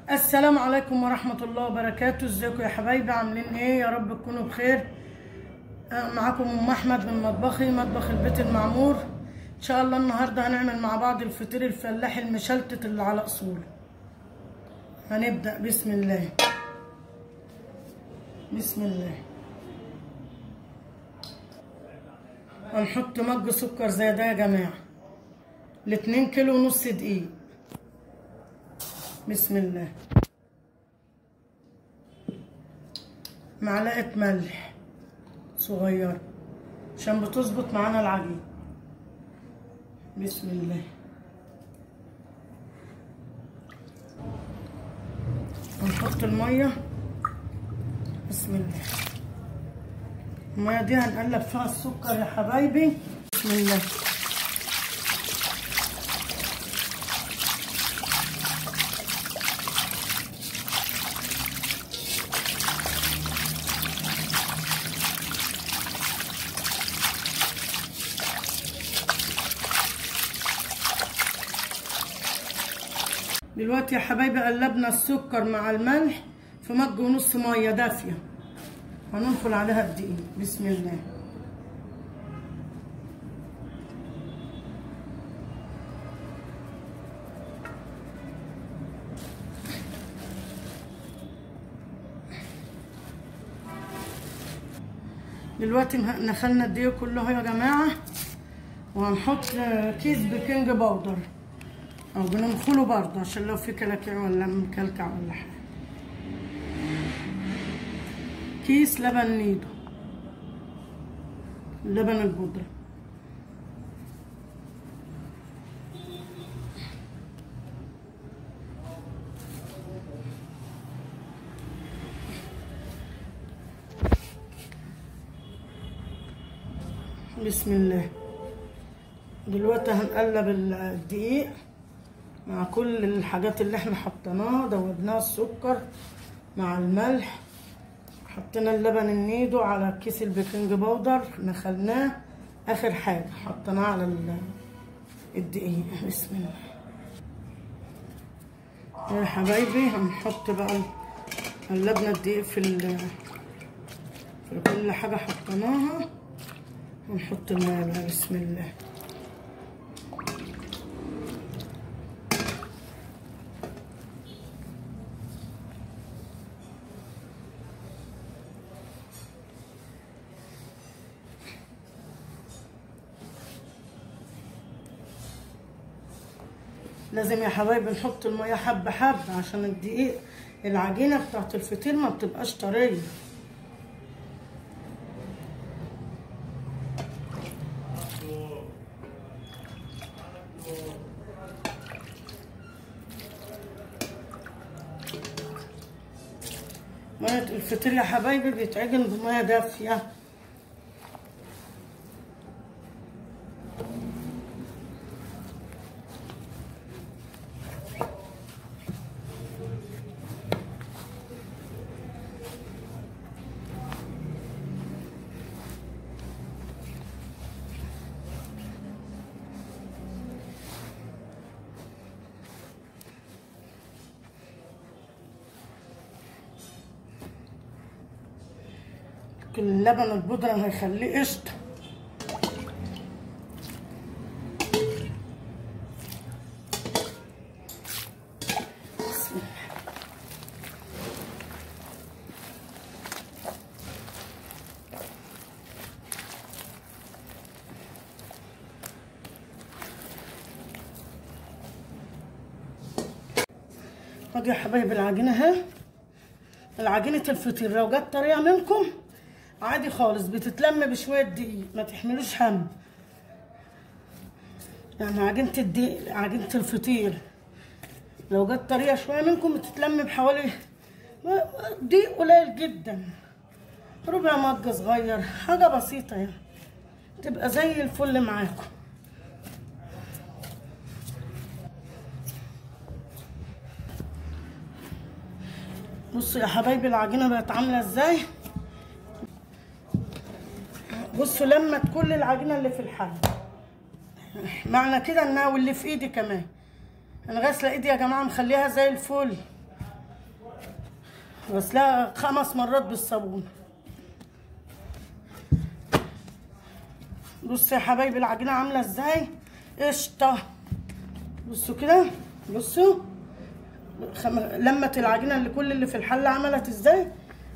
السلام عليكم ورحمة الله وبركاته ازيكم يا حبايبي عاملين ايه يا رب تكونوا بخير آه، معاكم ام احمد من مطبخي مطبخ البيت المعمور ان شاء الله النهارده هنعمل مع بعض الفطير الفلاحي المشلتت اللي على اصوله هنبدأ بسم الله بسم الله هنحط مج سكر زي ده يا جماعة الاتنين كيلو ونص دقيق بسم الله معلقة ملح صغيرة عشان بتظبط معانا العجين بسم الله هنحط المية بسم الله المية دي هنقلب فيها السكر يا حبايبي بسم الله دلوقتي يا حبايبي قلبنا السكر مع الملح في مج ونص ميه دافيه هننخل عليها الدقيق بسم الله دلوقتي نخلنا الدقيق كله يا جماعه وهنحط كيس بيكنج باودر او بننخله برضه عشان لو في كلاكيع ولا مكلكع ولا حاجه كيس لبن نيدو لبن البودرة بسم الله دلوقتي هنقلب الدقيق مع كل الحاجات اللي احنا حطيناها دوبناها السكر مع الملح حطينا اللبن النيدو على كيس البيكنج باودر نخلناه اخر حاجه حطيناه على الدقيق بسم الله يا حبايبي هنحط بقى قلبنا الدقيق في في كل حاجه حطيناها ونحط الماء بقى بسم الله لازم يا حبايبي نحط الميه حبه حبه عشان الدقيق العجينه بتاعت الفطير ما بتبقاش طريه ميه الفطير يا حبايبي بيتعجن بميه دافيه اللبن البودرة هيخليه قشطة خدوا يا حبايبي العجينة اهي العجينة الفطير لو جت طريقة منكم عادي خالص بتتلم بشويه دقيق ما تحملوش هم يعني عجينه الدقيق عجينه الفطير لو جت طريقه شويه منكم بتتلم بحوالي دقيق قليل جدا ربع مج صغير حاجه بسيطه يعني تبقى زي الفل معاكم بصوا يا حبايبي العجينه بقت عامله ازاي بصوا لمت كل العجينه اللي في الحل معنى كده انها واللي في ايدي كمان انا غاسله ايدي يا جماعه مخليها زي الفل غسلها خمس مرات بالصابون بصوا يا حبايبي العجينه عامله ازاي قشطه بصوا كده بصوا خم... لمت العجينه اللي كل اللي في الحله عملت ازاي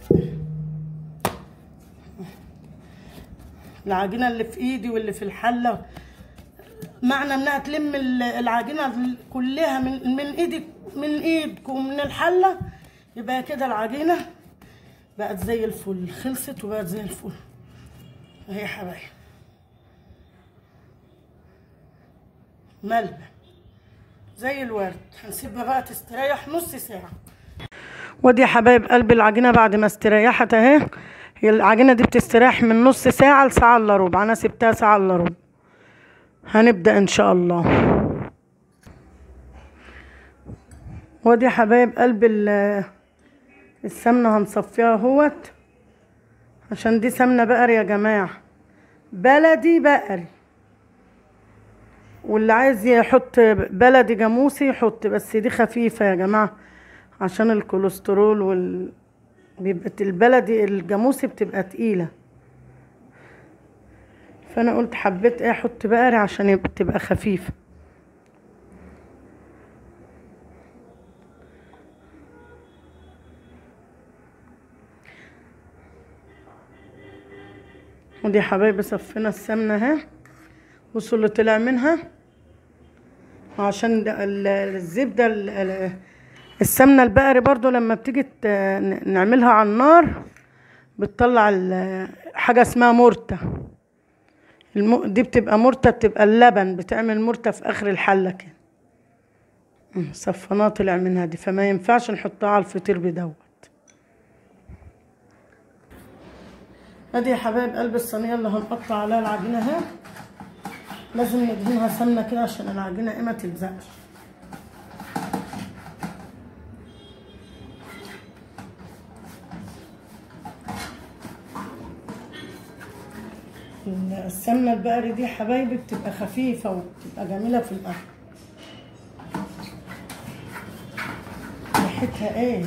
العجينه اللي في ايدي واللي في الحله معنى انها تلم ال- العجينه كلها من من ايدك من ايدك ومن الحله يبقى كده العجينه بقت زي الفل خلصت وبقت زي الفل اهي يا حبايبي ملبن زي الورد هنسيبها بقى تستريح نص ساعة ودي يا حبايب قلب العجينة بعد ما استريحت اهي هي العجينة دي بتستريح من نص ساعة لساعة الا ربع انا سبتها ساعة الا ربع هنبدأ ان شاء الله ودي يا حبايب قلب ال- السمنة هنصفيها اهوت عشان دي سمنة بقري يا جماعة بلدي بقري واللي عايز يحط بلدي جاموسي يحط بس دي خفيفة يا جماعة عشان الكوليسترول وال بيبقى البلدي الجاموسي بتبقى تقيلة فانا قلت حبيت ايه احط بقري عشان يبقى تبقى خفيفة ودي يا حبايبي صفينا السمنة اهي بصوا اللي طلع منها عشان ده ال- الزبدة ال- ال- السمنة البقري برضو لما بتيجي ت- ن- نعملها على النار بتطلع ال- حاجة اسمها مرتة الم... دي بتبقى مرتة بتبقى اللبن بتعمل مرتة في آخر الحلة كده أم، صفناه طلع منها دي فما ينفعش نحطها على الفطير بدوت ادي يا حبايب قلب الصينية اللي هنقطع عليها العجينة اهي لازم ندهنها سمنة كده عشان العجينة ايه ما تلزقش السمنة البقري دي يا حبايبي بتبقى خفيفة وبتبقى جميلة في الأكل ريحتها ايه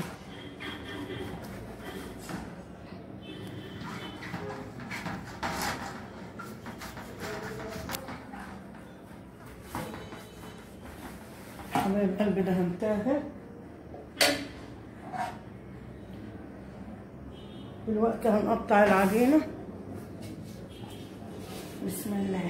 حبايب قلبي دهنتها دلوقتي هنقطع العجينة بسم الله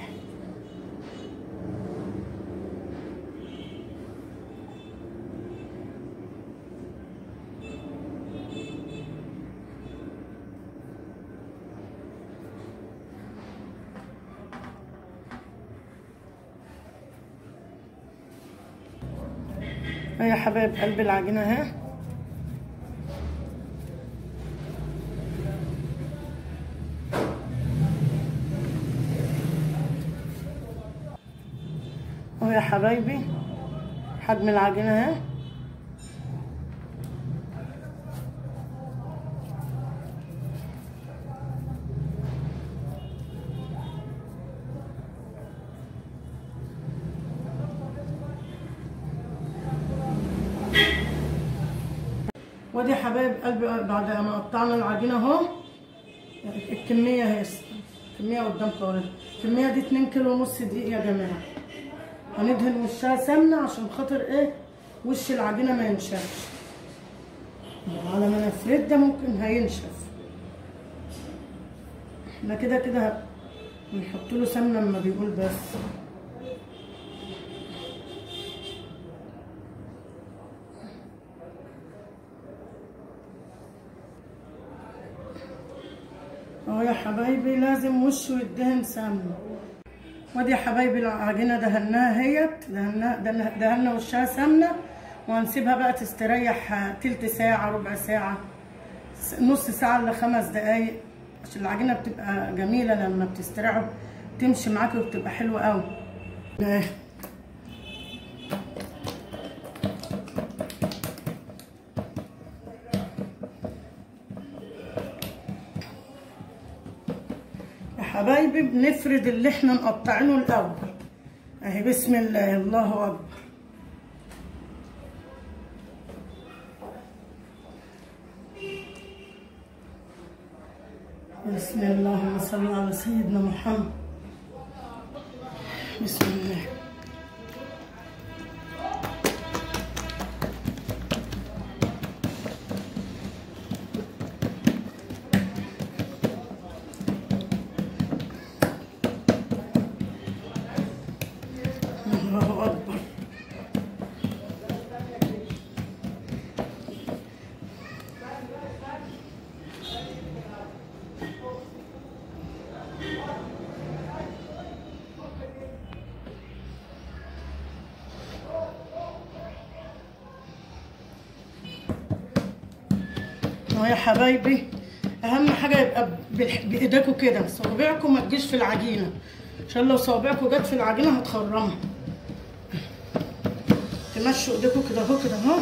اهي يا حبايب قلب العجينة اهي اهو يا حبايبي حجم العجينة اهي ودي يا حبايب قلبي بعد ما قطعنا العجينة اهو الكمية اهي الكمية قدامكم اهي الكمية دي اتنين كيلو ونص دقيق يا جماعة هندهن وشها سمنة عشان خاطر ايه وش العجينة ما ينشفش على ما نفرد ده ممكن هينشف احنا كده كده بنحط له سمنة اما بيقول بس اهو يا حبايبي لازم وشه يدهن سمنة ودي يا حبايبي العجينة دهناها اهيت دهنا دهنا- دهنا وشها سمنة وهنسيبها بقى تستريح تلت ساعة ربع ساعة س- نص ساعة إلا خمس دقايق عشان العجينة بتبقى جميلة لما بتستريح تمشي معاكي وبتبقى حلوة قوي ده. يا حبايبي بنفرد اللي احنا مقطعينه الأول اهي بسم الله الله أكبر بسم الله اللهم صل على سيدنا محمد بسم الله الله أكبر اهو يا حبايبي اهم حاجه يبقى بالح- بايديكوا كده صوابعكم ما تجيش في العجينه عشان لو صوابعكم جت في العجينه هتخرمها تمشوا ايديكوا كده اهو كده اهو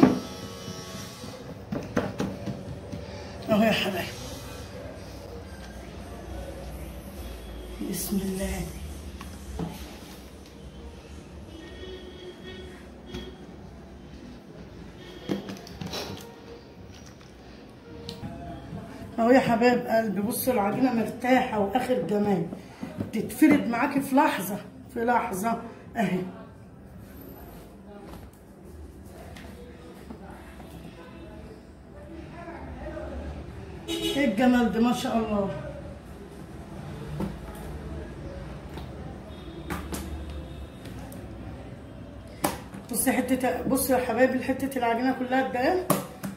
اهو يا حبايبي بسم الله اهو يا حبايب قلبي بصوا العجينه مرتاحه واخر جمال تتفرد معاكي في لحظه في لحظه اهي ايه الجمال ده ما شاء الله بصي حته بصوا يا حبايبي حته العجينه كلها قد ايه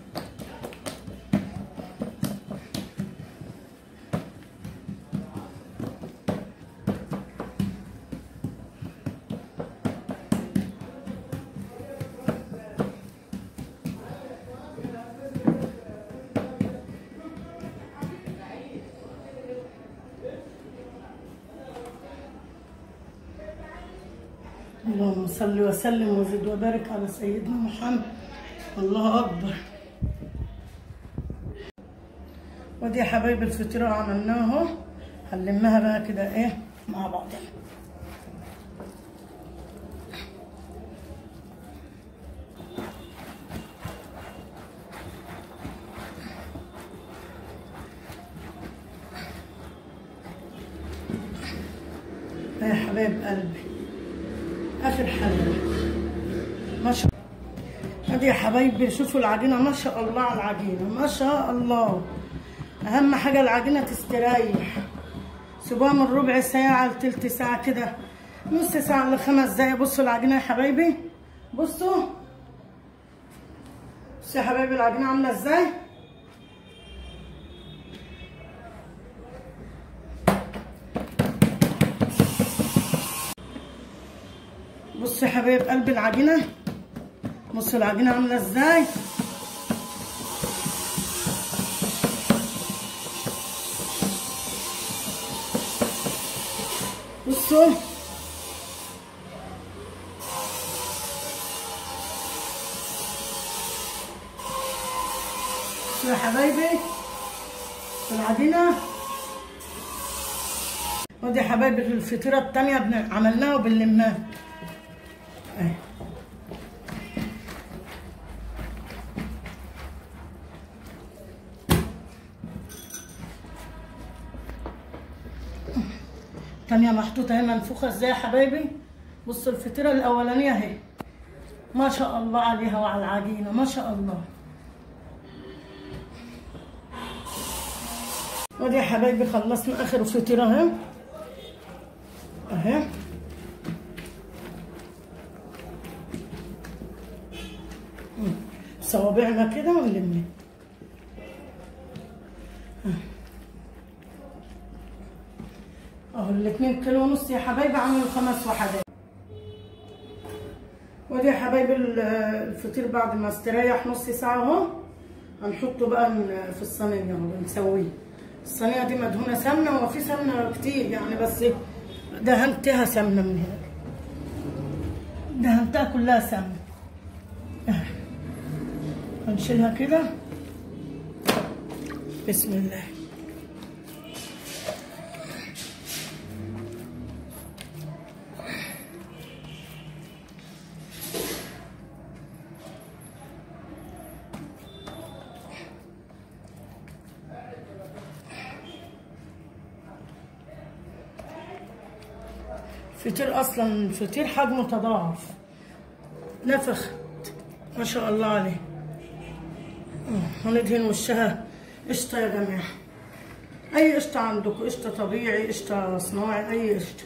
اللهم صل وسلم وزد وبارك على سيدنا محمد الله اكبر ودي يا حبايبي الفطيره عملناها اهو هنلمها بقى كده ايه مع بعضنا يا حبايب قلبي اخر حلقه ما شاء ادي يا حبايبي شوفوا العجينه ما شاء الله على العجينه ما شاء الله اهم حاجه العجينه تستريح سيبوها من ربع ساعه لتلت ساعه كده نص ساعه لخمس دقايق بصوا العجينه يا حبايبي بصوا بصوا يا حبايبي العجينه عامله ازاي بصوا يا حبايب قلب العجينه بصوا العجينه عامله ازاي بصوا بصوا يا حبايبي العجينه ودي يا حبايبي الفطيره التانيه بن- عملناها وبنلمها اهي تانية محطوطة اهي منفوخة ازاي يا حبايبي بصوا الفطيرة الأولانية اهي ما شاء الله عليها وعلى العجينة ما شاء الله ودي يا حبايبي خلصنا آخر فطيرة اهي اهي مم. صوابعنا كده ونلمها اهو الاتنين كيلو ونص يا حبايبي عملوا خمس وحدات ودي يا حبايبي ال- الفطير بعد ما استريح نص ساعة اهو هنحطه بقى ن- في الصينية اهو بنسويه الصينية دي مدهونة سمنة وفي سمنة كتير يعني بس دهنتها سمنة من هنا دهنتها كلها سمنة اه. هنشيلها كده بسم الله فطير اصلا فطير حجمه تضاعف نفخ ما شاء الله عليه هندهن وشها قشطة يا جماعة أي قشطة عندكم قشطة طبيعي قشطة صناعي أي قشطة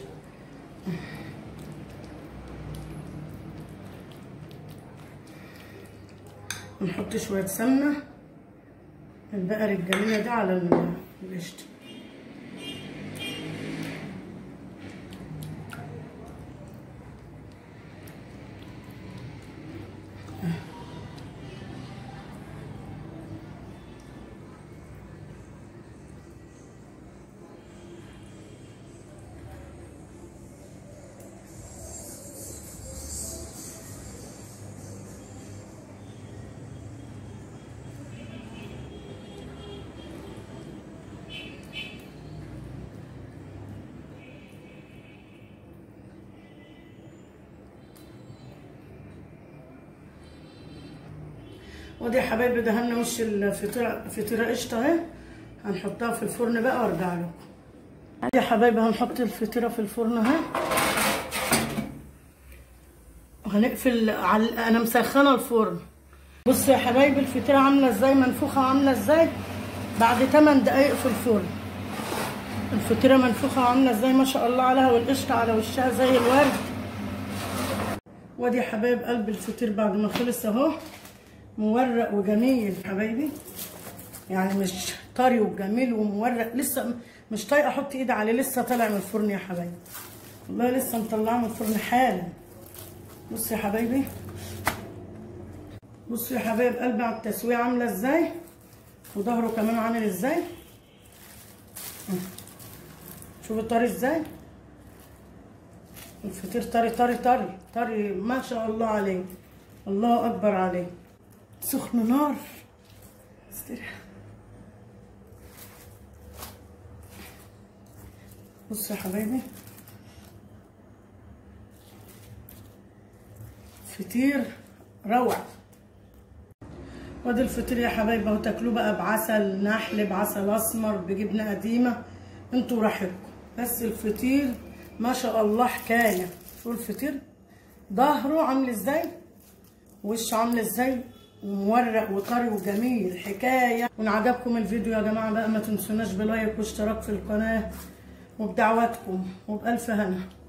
نحط شوية سمنة البقر الجميلة دي على ال- القشطة ودي يا حبايبي دهنا وش الفطيرة فطيرة قشطة اهي هنحطها في الفرن بقى وارجع لكم يا حبايبي هنحط الفطيرة في الفرن اهي وهنقفل على انا مسخنة الفرن بصوا يا حبايبي الفطيرة عاملة ازاي منفوخة عاملة ازاي بعد 8 دقايق في الفرن الفطيرة منفوخة عاملة ازاي ما شاء الله عليها والقشطة على وشها زي الورد وادي يا حبايب قلب الفطير بعد ما خلص اهو مورق وجميل حبايبي يعني مش طري وجميل ومورق لسه مش طايقه احط ايدي عليه لسه طالع من الفرن يا حبايبي والله لسه مطلعه من الفرن حالا بصوا يا حبايبي بصوا يا حبايب قلبي على التسويه عامله ازاي وظهره كمان عامل ازاي شوفوا طري ازاي الفطير طري طري طري طري ما شاء الله عليه الله اكبر عليه سخن نار استريح بصوا يا حبايبي فطير روعة وادي الفطير يا حبايبي اهو تاكلوه بقى بعسل نحل بعسل اسمر بجبنه قديمه انتوا راحتكم بس الفطير ما شاء الله حكايه شوفوا الفطير ظهره عامل ازاي وشه عامل ازاي ومورق وطري وجميل حكايه وان عجبكم الفيديو يا جماعه بقى ما تنسوناش بلايك واشتراك في القناه وبدعواتكم وبألف هنا